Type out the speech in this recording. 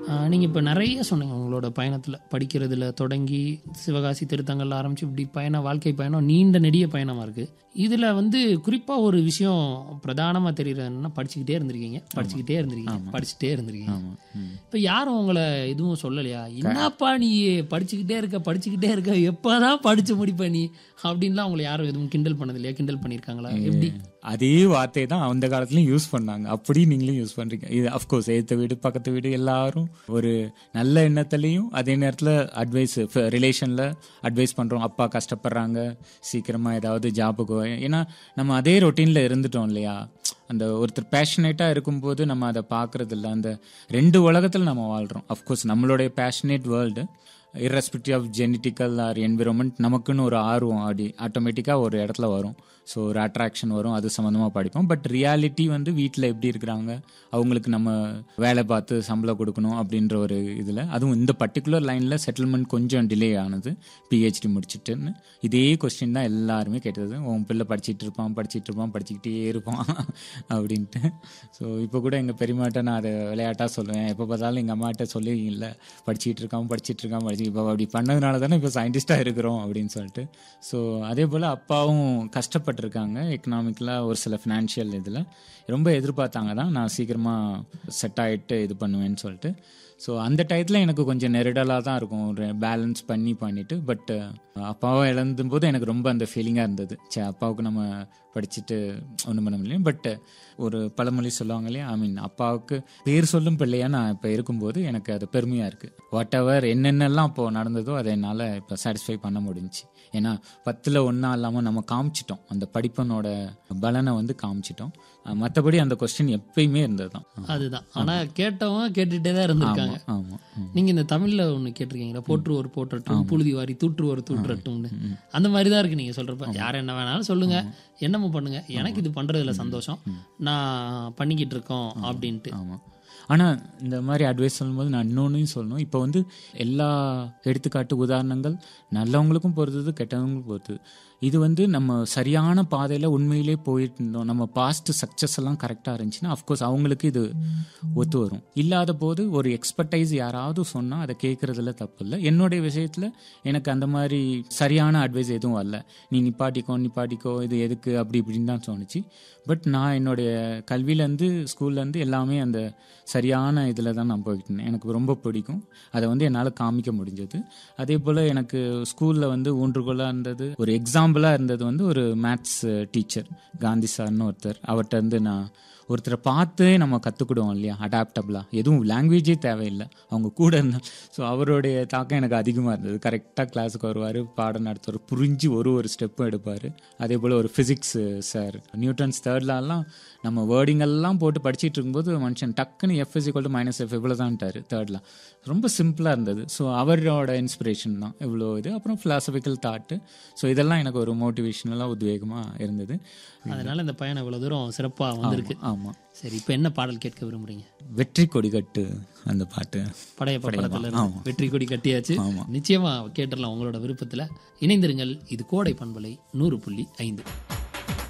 நீங்கள் இப்போ நிறைய சொன்னீங்க உங்களோட பயணத்தில் படிக்கிறதுல தொடங்கி சிவகாசி திருத்தங்கள்ல ஆரம்பித்து இப்படி பயணம் வாழ்க்கை பயணம் நீண்ட நெடிய பயணமாக இருக்குது இதில் வந்து குறிப்பாக ஒரு விஷயம் பிரதானமாக தெரியுறதுன்னா படிச்சுக்கிட்டே இருந்திருக்கீங்க படிச்சுக்கிட்டே இருந்திருக்கீங்க படிச்சுட்டே இருந்திருக்கீங்க ஆமாம் ம் இப்போ யாரும் உங்களை எதுவும் சொல்லலையா என்னப்பா நீ படிச்சுக்கிட்டே இருக்க படிச்சுக்கிட்டே இருக்க எப்போதான் படிச்சு முடிப்ப நீ அப்படின்லாம் உங்களை யாரும் எதுவும் கிண்டல் பண்ணது இல்லையா கிண்டல் பண்ணியிருக்காங்களா எப்படி அதே வார்த்தை தான் அந்த காலத்துலயும் யூஸ் பண்ணாங்க அப்படி நீங்களும் யூஸ் பண்றீங்க இது அஃப்கோர்ஸ் ஏத்த வீடு பக்கத்து வீடு எல்லாரும் ஒரு நல்ல எண்ணத்துலயும் அதே நேரத்துல அட்வைஸ் ரிலேஷன்ல அட்வைஸ் பண்றோம் அப்பா கஷ்டப்படுறாங்க சீக்கிரமா ஏதாவது ஜாபுக்கு ஏன்னா நம்ம அதே ரொட்டீன்ல இருந்துட்டோம் இல்லையா அந்த ஒருத்தர் பேஷனேட்டாக இருக்கும்போது நம்ம அதை பார்க்கறது இல்ல அந்த ரெண்டு உலகத்தில் நம்ம வாழ்கிறோம் அஃப்கோர்ஸ் நம்மளுடைய passionate world irrespective of genetical or environment நமக்குன்னு ஒரு ஆர்வம் அப்படி ஆட்டோமேட்டிக்காக ஒரு இடத்துல வரும் ஸோ ஒரு அட்ராக்ஷன் வரும் அது சம்மந்தமாக படிப்போம் பட் ரியாலிட்டி வந்து வீட்டில் எப்படி இருக்கிறாங்க அவங்களுக்கு நம்ம வேலை பார்த்து சம்பளம் கொடுக்கணும் அப்படின்ற ஒரு இதில் அதுவும் இந்த பர்டிகுலர் லைனில் செட்டில்மெண்ட் கொஞ்சம் டிலே ஆனது பிஹெச்டி முடிச்சிட்டுன்னு இதே கொஸ்டின் தான் எல்லாருமே கேட்டது உன் பிள்ளை படிச்சிட்டு இருப்பான் படிச்சிட்டு இருப்பான் படிச்சுக்கிட்டே இருப்பான் அப்படின்ட்டு ஸோ இப்போ கூட எங்கள் பெரியமாட்ட நான் அதை விளையாட்டாக சொல்லுவேன் எப்போ பார்த்தாலும் எங்கள் அம்மாட்ட சொல்லி இல்லை படிச்சிட்டு இருக்கான் படிச்சிட்டு இருக்கான் படிச்சு இப்போ அப்படி பண்ணதுனால தானே இப்போ சயின்டிஸ்டாக இருக்கிறோம் அப்படின்னு சொல்லிட்டு ஸோ அதே போல் அப்பாவும் கஷ்டப்பட்டிருக்காங்க எக்கனாமிக்கலாக ஒரு சில ஃபினான்ஷியல் இதில் ரொம்ப எதிர்பார்த்தாங்க தான் நான் சீக்கிரமாக செட் ஆகிட்டு இது பண்ணுவேன்னு சொல்லிட்டு ஸோ அந்த டயத்தில் எனக்கு கொஞ்சம் நெருடலாக தான் இருக்கும் ஒரு பேலன்ஸ் பண்ணி பண்ணிட்டு பட் அப்பாவை இழந்தும் போது எனக்கு ரொம்ப அந்த ஃபீலிங்காக இருந்தது சே அப்பாவுக்கு நம்ம படிச்சுட்டு ஒன்றும் பண்ண முடியல பட் ஒரு பழமொழி சொல்லுவாங்க இல்லையா ஐ மீன் அப்பாவுக்கு பேர் சொல்லும் பிள்ளையா நான் இப்போ இருக்கும்போது எனக்கு அது பெருமையாக இருக்குது வாட் எவர் என்னென்னலாம் அப்போது நடந்ததோ அதை என்னால் இப்போ சாட்டிஸ்ஃபை பண்ண முடிஞ்சுச்சு ஏன்னா பத்தில் ஒன்றா இல்லாமல் நம்ம காமிச்சிட்டோம் அந்த படிப்பனோட பலனை வந்து காமிச்சிட்டோம் மற்றபடி அந்த கொஸ்டின் எப்பயுமே இருந்தது தான் அதுதான் ஆனா கேட்டவங்க கேட்டுட்டே தான் இருந்திருக்காங்க ஆமாம் நீங்க இந்த தமிழ்ல ஒண்ணு கேட்டிருக்கீங்களா போற்றுவோர் போற்றட்டும் புழுதி வாரி தூற்றுவோர் தூற்றட்டும்னு அந்த மாதிரி தான் இருக்கு நீங்க சொல்றப்ப யார் என்ன வேணாலும் சொல்லுங்க என்னமோ பண்ணுங்க எனக்கு இது பண்றதுல சந்தோஷம் நான் பண்ணிக்கிட்டு இருக்கோம் அப்படின்ட்டு ஆமாம் ஆனால் இந்த மாதிரி அட்வைஸ் சொல்லும்போது நான் இன்னொன்றையும் சொல்லணும் இப்போ வந்து எல்லா எடுத்துக்காட்டு உதாரணங்கள் நல்லவங்களுக்கும் பொறுத்தது கெட்டவங்களுக்கும் பொறுத்தது இது வந்து நம்ம சரியான பாதையில் உண்மையிலே போயிட்டு இருந்தோம் நம்ம பாஸ்ட் சக்ஸஸ் எல்லாம் கரெக்டாக இருந்துச்சுன்னா அஃப்கோர்ஸ் அவங்களுக்கு இது ஒத்து வரும் இல்லாத போது ஒரு எக்ஸ்பர்டைஸ் யாராவது சொன்னால் அதை கேட்குறதுல தப்பு இல்லை என்னுடைய விஷயத்தில் எனக்கு அந்த மாதிரி சரியான அட்வைஸ் எதுவும் வரல நீ நிப்பாட்டிக்கோ நிப்பாட்டிக்கோ இது எதுக்கு அப்படி இப்படின்னு தான் தோணுச்சு பட் நான் என்னுடைய கல்வியிலேருந்து ஸ்கூல்லேருந்து எல்லாமே அந்த சரியான இதில் தான் நான் போய்கிட்டு இருந்தேன் எனக்கு ரொம்ப பிடிக்கும் அதை வந்து என்னால் காமிக்க முடிஞ்சது அதே போல் எனக்கு ஸ்கூலில் வந்து ஊன்றுகோலாக இருந்தது ஒரு எக்ஸாம்பிளாக இருந்தது வந்து ஒரு மேத்ஸ் டீச்சர் காந்தி சார்னு ஒருத்தர் அவர்கிட்ட இருந்து நான் ஒருத்தரை பார்த்தே நம்ம கற்றுக்கிடுவோம் இல்லையா அடாப்டபுளாக எதுவும் லாங்குவேஜே தேவையில்லை அவங்க கூட இருந்தால் ஸோ அவருடைய தாக்கம் எனக்கு அதிகமாக இருந்தது கரெக்டாக கிளாஸுக்கு வருவார் பாடம் நடத்துவார் புரிஞ்சு ஒரு ஒரு ஸ்டெப்பும் எடுப்பார் அதே போல் ஒரு ஃபிசிக்ஸ் சார் நியூட்டன்ஸ் தேர்ட்லலாம் நம்ம வேர்டிங் எல்லாம் போட்டு படிச்சிட்டு இருக்கும்போது மனுஷன் டக்குன்னு F is equal to minus F இவ்வளோ தான்ட்டார் தேர்ட்லாம் ரொம்ப சிம்பிளாக இருந்தது ஸோ அவரோட இன்ஸ்பிரேஷன் தான் இவ்வளோ இது அப்புறம் ஃபிலாசபிக்கல் தாட்டு ஸோ இதெல்லாம் எனக்கு ஒரு மோட்டிவேஷனலாக உத்வேகமாக இருந்தது அதனால இந்த பயணம் இவ்வளவு தூரம் சிறப்பா வந்திருக்கு ஆமாம் சரி இப்போ என்ன பாடல் கேட்க விரும்புறீங்க வெற்றி கொடிகட்டு அந்த பாட்டு படையப்ப படத்துல இருந்து ஆமா. வெற்றி கொடி கட்டியாச்சு ஆமா. நிச்சயமா கேட்டுடலாம் உங்களோட விருப்பத்துல இணைந்திருங்கள் இது கோடை பண்பலை நூறு புள்ளி ஐந்து